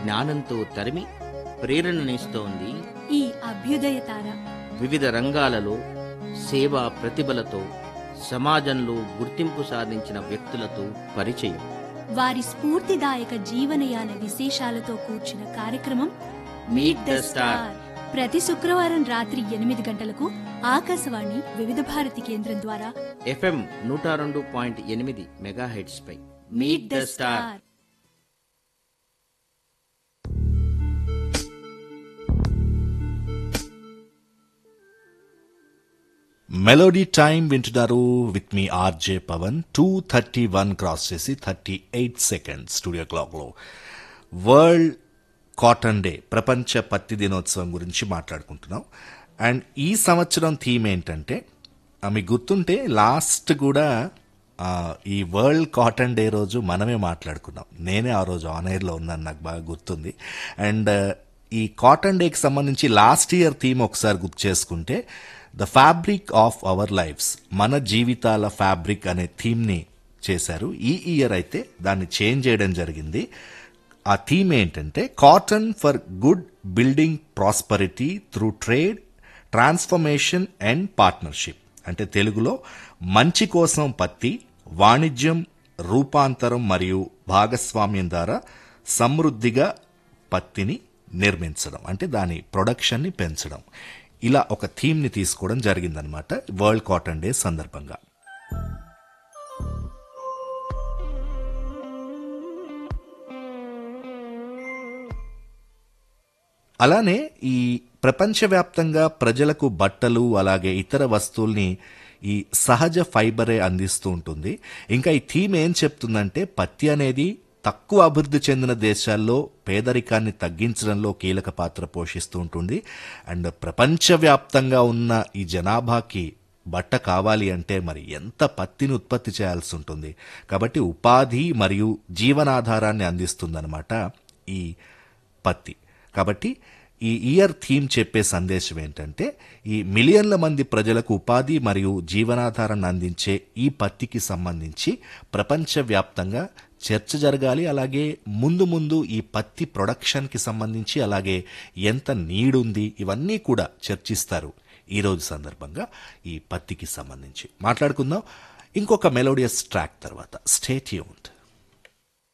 జ్ఞానంతో తరిమి ప్రేరణనిస్తోంది ఈ అభ్యుదయ తార వివిధ రంగాలలో సేవా ప్రతిభలతో సమాజంలో గుర్తింపు సాధించిన వ్యక్తులతో పరిచయం వారి స్ఫూర్తిదాయక జీవనయాన విశేషాలతో కూర్చిన కార్యక్రమం Meet the Star. ప్రతి శుక్రవారం రాత్రి ఎనిమిది గంటలకు ఆకాశవాణి వివిధ భారతి కేంద్రం ద్వారా ఎఫ్ఎం నూట రెండు పాయింట్ ఎనిమిది మెగాహెడ్స్ పై meet the star melody time వింటున్నారు విత్ మీ RJ Pavan two thirty one cross చేసి థర్టీ ఎయిట్ సెకండ్ స్టూడియో క్లాక్లో వరల్డ్ కాటన్ డే ప్రపంచ పత్తి దినోత్సవం గురించి మాట్లాడుకుంటున్నాం అండ్ ఈ సంవత్సరం థీమ్ ఏంటంటే ఆ, మీకు గుర్తుంటే లాస్ట్ కూడా ఆ, ఈ వరల్డ్ కాటన్ డే రోజు మనమే మాట్లాడుకున్నాం నేనే ఆ రోజు ఆన్ ఎయిర్లో ఉన్నాను నాకు బాగా గుర్తుంది అండ్ ఈ కాటన్ డేకి సంబంధించి లాస్ట్ ఇయర్ థీమ్ ఒకసారి గుర్తు చేసుకుంటే the fabric of our lives మన జీవితాల ఫ్యాబ్రిక్ అనే థీమ్ని చేశారు ఈ ఇయర్ అయితే దాన్ని చేంజ్ చేయడం జరిగింది ఆ థీమ్ ఏంటంటే cotton for good building prosperity through trade transformation and partnership అంటే తెలుగులో మంచి కోసం పత్తి వాణిజ్యం రూపాంతరం మరియు భాగస్వామ్యం ద్వారా సమృద్ధిగా పత్తిని నిర్మించడం అంటే దాని ప్రొడక్షన్ని పెంచడం ఇలా ఒక థీమ్ని తీసుకోవడం జరిగిందనమాట వరల్డ్ కాటన్ డే సందర్భంగా అలానే ఈ ప్రపంచవ్యాప్తంగా ప్రజలకు బట్టలు అలాగే ఇతర వస్తువుల్ని ఈ సహజ ఫైబరే అందిస్తూ ఉంటుంది ఇంకా ఈ థీమ్ ఏం చెప్తుందంటే పత్తి అనేది తక్కువ అభివృద్ధి చెందిన దేశాల్లో పేదరికాన్ని తగ్గించడంలో కీలక పాత్ర పోషిస్తూ ఉంటుంది అండ్ ప్రపంచవ్యాప్తంగా ఉన్న ఈ జనాభాకి బట్ట కావాలి అంటే మరి ఎంత పత్తిని ఉత్పత్తి చేయాల్సి ఉంటుంది కాబట్టి ఉపాధి మరియు జీవనాధారాన్ని అందిస్తుందన్నమాట ఈ పత్తి కాబట్టి ఈ ఇయర్ థీమ్ చెప్పే సందేశం ఏంటంటే ఈ మిలియన్ల మంది ప్రజలకు ఉపాధి మరియు జీవనాధారాన్ని అందించే ఈ పత్తికి సంబంధించి ప్రపంచవ్యాప్తంగా చర్చ జరగాలి అలాగే ముందు ముందు ఈ పత్తి ప్రొడక్షన్కి సంబంధించి అలాగే ఎంత నీడుంది ఇవన్నీ కూడా చర్చిస్తారు ఈ రోజు సందర్భంగా ఈ పత్తికి సంబంధించి మాట్లాడుకుందాం ఇంకొక మెలోడియస్ ట్రాక్ తర్వాత స్టేట్ యూన్డ్